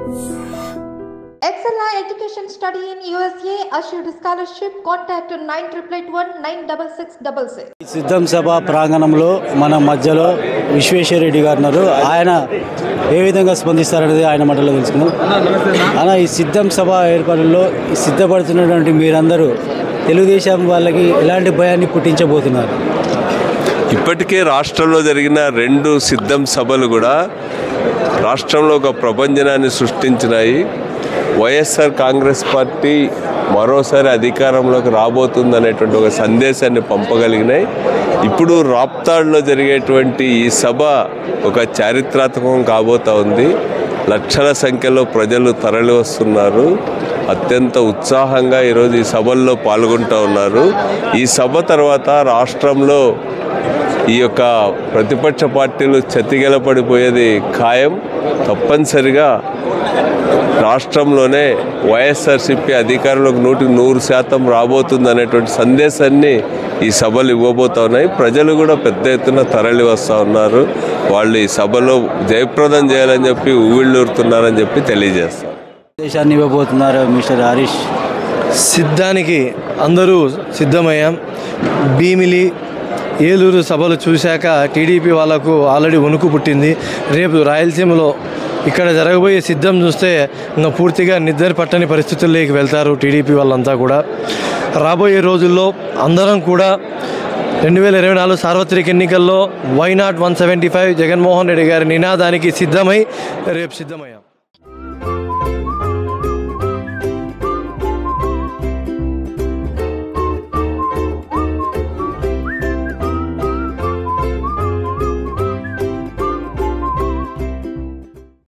Excella Education Study in USA assured scholarship. Contact 9881 సిద్ధం సభ ప్రాంగణంలో మన మధ్యలో విశ్వేశ్వరరెడ్డి గారు ఉన్నారు ఆయన ఏ విధంగా స్పందిస్తారనేది ఆయన మాటలో తెలుసుకుందాం అలా ఈ సిద్ధం సభ ఏర్పాటులో సిద్ధపడుతున్నటువంటి మీరందరూ తెలుగుదేశం వాళ్ళకి ఎలాంటి భయాన్ని పుట్టించబోతున్నారు ఇప్పటికే రాష్ట్రంలో జరిగిన రెండు సిద్ధం సభలు కూడా రాష్ట్రంలో ఒక ప్రపంచనాన్ని సృష్టించినాయి వైఎస్ఆర్ కాంగ్రెస్ పార్టీ మరోసారి అధికారంలోకి రాబోతుందనేటువంటి ఒక సందేశాన్ని పంపగలిగినాయి ఇప్పుడు రాప్తాడ్లో జరిగేటువంటి ఈ సభ ఒక చారిత్రాత్మకం కాబోతా ఉంది లక్షల సంఖ్యలో ప్రజలు తరలి వస్తున్నారు అత్యంత ఉత్సాహంగా ఈరోజు ఈ సభల్లో పాల్గొంటూ ఉన్నారు ఈ సభ తర్వాత రాష్ట్రంలో ఈ యొక్క ప్రతిపక్ష పార్టీలు చతిగెలపడిపోయేది ఖాయం తప్పనిసరిగా రాష్ట్రంలోనే వైఎస్ఆర్సీపీ అధికారంలోకి నూటికి నూరు శాతం రాబోతుంది అనేటువంటి సందేశాన్ని ఈ సభలు ఇవ్వబోతా ఉన్నాయి ప్రజలు కూడా పెద్ద ఎత్తున తరలి వస్తూ ఉన్నారు వాళ్ళు ఈ సభలో జయప్రదం చేయాలని చెప్పి ఊళ్ళూరుతున్నారని చెప్పి తెలియజేస్తారు దేశాన్ని ఇవ్వబోతున్నారు మిస్టర్ హరీష్ సిద్ధానికి అందరూ సిద్ధమయ్యాం భీమిలి ఏలూరు సభలు చూశాక టీడీపీ వాళ్ళకు ఆల్రెడీ వణుకు పుట్టింది రేపు రాయలసీమలో ఇక్కడ జరగబోయే సిద్ధం చూస్తే ఇంకా పూర్తిగా నిద్ర పట్టని పరిస్థితుల్లోకి వెళ్తారు టీడీపీ వాళ్ళంతా కూడా రాబోయే రోజుల్లో అందరం కూడా రెండు వేల ఇరవై నాలుగు సార్వత్రిక ఎన్నికల్లో why not one seventy five Jaganmohan Reddy గారి నినాదానికి సిద్ధమై రేపు సిద్ధమయ్యాం